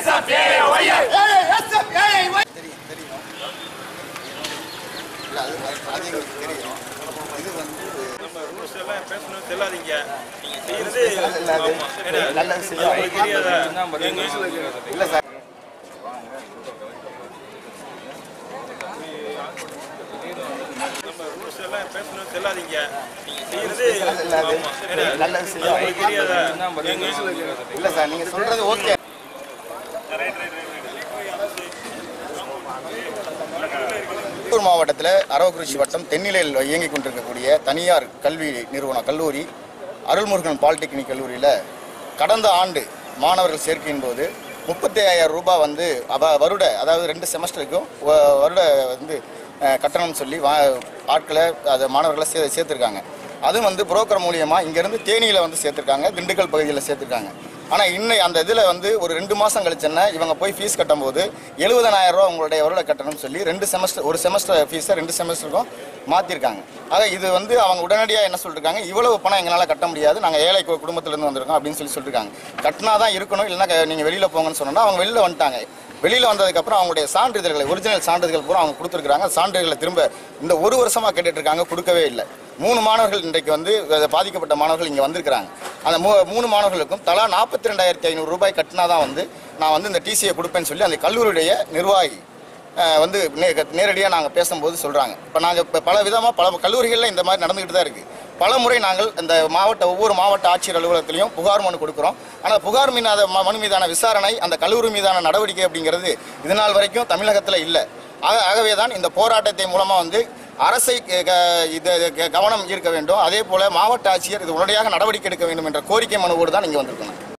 இல்ல, அது அது எங்களுக்கு தெரியும் இது வந்து நம்ம ரூல்ஸ் எல்லாம் பேசணும் செல்லாதீங்க நீங்க செய்யறது இல்ல, அது ஆமா. ஏன்னா, நல்ல விஷயம். உங்களுக்கு தெரியாதா எங்க இல்ல சார் நம்ம ரூல்ஸ் எல்லாம் பேசணும் செல்லாதீங்க நீங்க செய்யறது இல்ல, அது ஆமா. ஏன்னா, நல்ல விஷயம். உங்களுக்கு தெரியாதா எங்க இல்ல சார் நீங்க சொல்றது ஓகே திருப்பூர் மாவட்டத்தில் அரவக்குறிச்சி வட்டம் தென்னிலையில் இயங்கிக் கொண்டிருக்கக்கூடிய தனியார் கல்வி நிறுவனம் கல்லூரி அருள்முருகன் பாலிடெக்னிக் கல்லூரியில் கடந்த ஆண்டு மாணவர்கள் சேர்க்கையின் போது முப்பத்தி ஐயாயிரம் ரூபாய் வந்து அவ வருட அதாவது ரெண்டு செமஸ்டருக்கும் வ- வருட வந்து அஹ், கட்டணம் சொல்லி வா ஆட்களை அது மாணவர்களை சே சேர்த்துருக்காங்க அதுவும் வந்து புரோக்கர் மூலியமாக இங்கேருந்து தேனியில் வந்து சேர்த்துருக்காங்க திண்டுக்கல் பகுதியில் சேர்த்துருக்காங்க ஆனால் இன்னும் அந்த இதில் வந்து ஒரு ரெண்டு மாதம் கழிச்சேன்னா இவங்க போய் ஃபீஸ் கட்டும்போது எழுபதனாயிரம் ரூபா உங்களுடைய வருட கட்டணம் சொல்லி ரெண்டு செமஸ்டர் ஒரு செமஸ்டர் ஃபீஸை ரெண்டு செமஸ்டருக்கும் மாற்றிருக்காங்க ஆக இது வந்து அவங்க உடனடியாக என்ன சொல்லிருக்காங்க இவ்வளவு பணம் எங்களால் கட்ட முடியாது நாங்கள் ஏழை கு- குடும்பத்திலேருந்து வந்திருக்கோம் அப்படின்னு சொல்லி சொல்லியிருக்காங்க கட்டினா தான் இருக்கணும் இல்லைன்னா நீங்கள் வெளியில் போங்கன்னு சொன்னோன்னா அவங்க வெளியில் வந்துட்டாங்க வெளியில் வந்ததுக்கப்புறம் அவங்களுடைய சான்றிதழ்களை ஒரிஜினல் சான்றிதழ்கள் பூரா அவங்க கொடுத்துருக்காங்க சான்றிதழ்களை திரும்ப இந்த ஒரு வருஷமாக கேட்டுட்டு இருக்காங்க கொடுக்கவே இல்லை மூணு மாணவர்கள் இன்றைக்கு வந்து அஹ், பாதிக்கப்பட்ட மாணவர்கள் இங்கே வந்திருக்கிறாங்க அந்த மூ மூணு மாணவர்களுக்கும் தலா நாற்பத்தி ரெண்டாயிரத்தி ஐநூறு ரூபாய் கட்டினா தான் வந்து நான் வந்து இந்த டிசியை கொடுப்பேன்னு சொல்லி அந்த கல்லூரியுடைய நிர்வாகி அஹ், வந்து நேரடியாக நாங்கள் பேசும்போது சொல்கிறாங்க இப்போ நாங்கள் இப்போ பல விதமாக பல கல்லூரிகளில் இந்த மாதிரி நடந்துக்கிட்டு தான் இருக்குது பல முறை நாங்கள் இந்த மாவட்ட ஒவ்வொரு மாவட்ட ஆட்சியர் அலுவலகத்திலையும் புகார் மனு கொடுக்குறோம் ஆனால் புகார் மீதான ம- மனு மீதான விசாரணை அந்த கல்லூரி மீதான நடவடிக்கை அப்படிங்கிறது இது நாள் வரைக்கும் தமிழகத்தில் இல்லை ஆக ஆகவே தான் இந்த போராட்டத்தை மூலமாக வந்து அரசை க- க- இது க- கவனம் ஈர்க்க வேண்டும் அதே போல மாவட்ட ஆட்சியர் இது உடனடியாக நடவடிக்கை எடுக்க வேண்டும் என்ற கோரிக்கை மனுவோடு தான் இங்கே வந்திருக்கணும்